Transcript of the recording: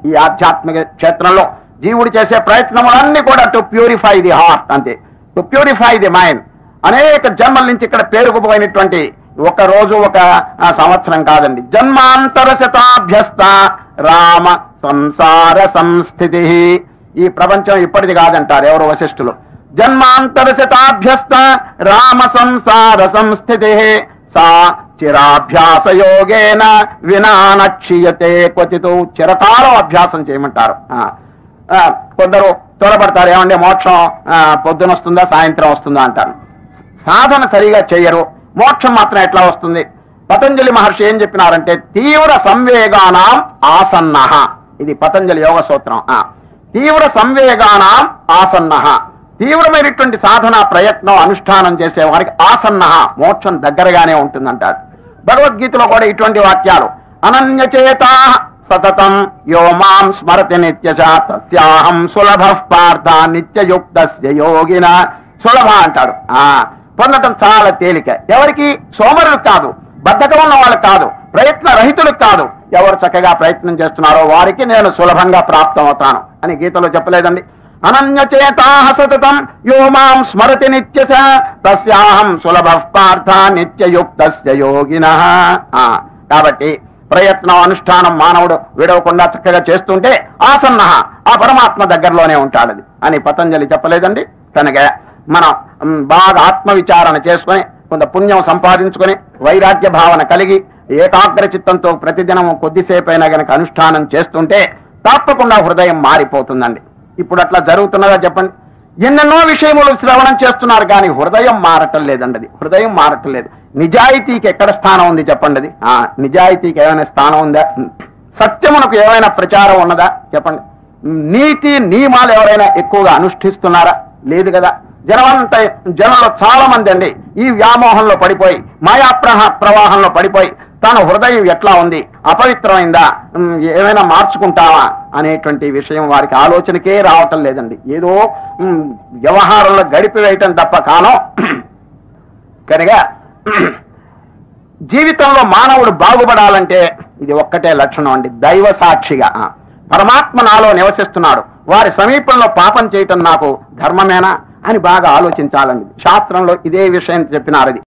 ఈ ఆధ్యాత్మిక క్షేత్రంలో జీవుడు చేసే ప్రయత్నములన్నీ కూడా టు ప్యూరిఫై ది హార్ట్ అంతే టు ప్యూరిఫై ది మైండ్ అనేక జన్మల నుంచి ఇక్కడ పేరుకుపోయినటువంటి ఒక రోజు ఒక ఆ, సంవత్సరం కాదండి జన్మాంతర శతాభ్యస్త రామ సంసార సంస్థితి ఈ ప్రపంచం ఇప్పటిది కాదంటారు ఎవరు వశిష్ఠులు జన్మాంతర శతాభ్యస్త రామ సంసార సంస్థితి సా చిరాభ్యాస యోగేన వినానక్షీయతే క్వచితు చిరకాలం అభ్యాసం చేయమంటారు ఆ, ఆ, కొందరు త్వరపడతారు ఏమంటే మోక్షం ఆ, పొద్దున వస్తుందా సాయంత్రం వస్తుందా అంటారు సాధన సరిగా చెయ్యరు మోక్షం మాత్రం ఎట్లా వస్తుంది పతంజలి మహర్షి ఏం చెప్పినారంటే తీవ్ర సంవేగానాం ఆసన్న ఇది పతంజలి యోగ సూత్రం ఆ. తీవ్ర సంవేగానాం ఆసన్న తీవ్రమైనటువంటి సాధన ప్రయత్నం అనుష్ఠానం చేసే వారికి ఆసన్న మోక్షం దగ్గరగానే ఉంటుందంటారు భగవద్గీతలో కూడా ఇటువంటి వాక్యాలు అనన్యచేతా సతతం యో మాం స్మరతి నిత్యశ తస్యాహం సులభ పార్థ నిత్యయుక్త యోగిన సులభ అంటాడు ఆ పొందటం చాలా తేలిక ఎవరికి సోమరులకు కాదు బద్ధకం ఉన్న వాళ్ళకి కాదు ప్రయత్న రహితులకు కాదు ఎవరు చక్కగా ప్రయత్నం చేస్తున్నారో వారికి నేను సులభంగా ప్రాప్తం అవుతాను అని గీతలో చెప్పలేదండి అనన్యచేతా సతతం యో మాం స్మరతి నిత్యశ తస్యాహం సులభ పార్థ నిత్యయుక్త యోగిన కాబట్టి ప్రయత్నం అనుష్ఠానం మానవుడు విడవకుండా చక్కగా చేస్తుంటే ఆసన్న ఆ పరమాత్మ దగ్గరలోనే ఉంటాడది అని పతంజలి చెప్పలేదండి కనుక మనం మ్, బాగా ఆత్మ విచారణ చేసుకొని కొంత పుణ్యం సంపాదించుకొని వైరాగ్య భావన కలిగి ఏకాగ్ర చిత్తంతో ప్రతిదినం కొద్దిసేపు అయినా గనక అనుష్ఠానం చేస్తుంటే తప్పకుండా హృదయం మారిపోతుందండి ఇప్పుడు అట్లా జరుగుతున్నదా చెప్పండి ఎన్నెన్నో విషయములు శ్రవణం చేస్తున్నారు కానీ హృదయం మారటం లేదండి అది హృదయం మారటం లేదు నిజాయితీకి ఎక్కడ స్థానం ఉంది చెప్పండి అది ఆ నిజాయితీకి ఏమైనా స్థానం ఉందా సత్యమునకు ఏమైనా ప్రచారం ఉన్నదా చెప్పండి నీతి నియమాలు ఎవరైనా ఎక్కువగా అనుష్ఠిస్తున్నారా లేదు కదా జనమంతా జనంలో చాలా మంది అండి ఈ వ్యామోహంలో పడిపోయి మాయా ప్రహ ప్రవాహంలో పడిపోయి తన హృదయం ఎట్లా ఉంది అపవిత్రమైందా ఉమ్, ఏమైనా మార్చుకుంటావా అనేటువంటి విషయం వారికి ఆలోచనకే రావటం లేదండి ఏదో ఉమ్, వ్యవహారంలో గడిపివేయటం తప్ప కాలం కనుక జీవితంలో మానవుడు బాగుపడాలంటే ఇది ఒక్కటే లక్షణం అండి దైవ సాక్షిగా ఆ, పరమాత్మ నాలో నివసిస్తున్నాడు వారి సమీపంలో పాపం చేయటం నాకు ధర్మమేనా అని బాగా ఆలోచించాలండి శాస్త్రంలో ఇదే విషయం చెప్పినారు ఇది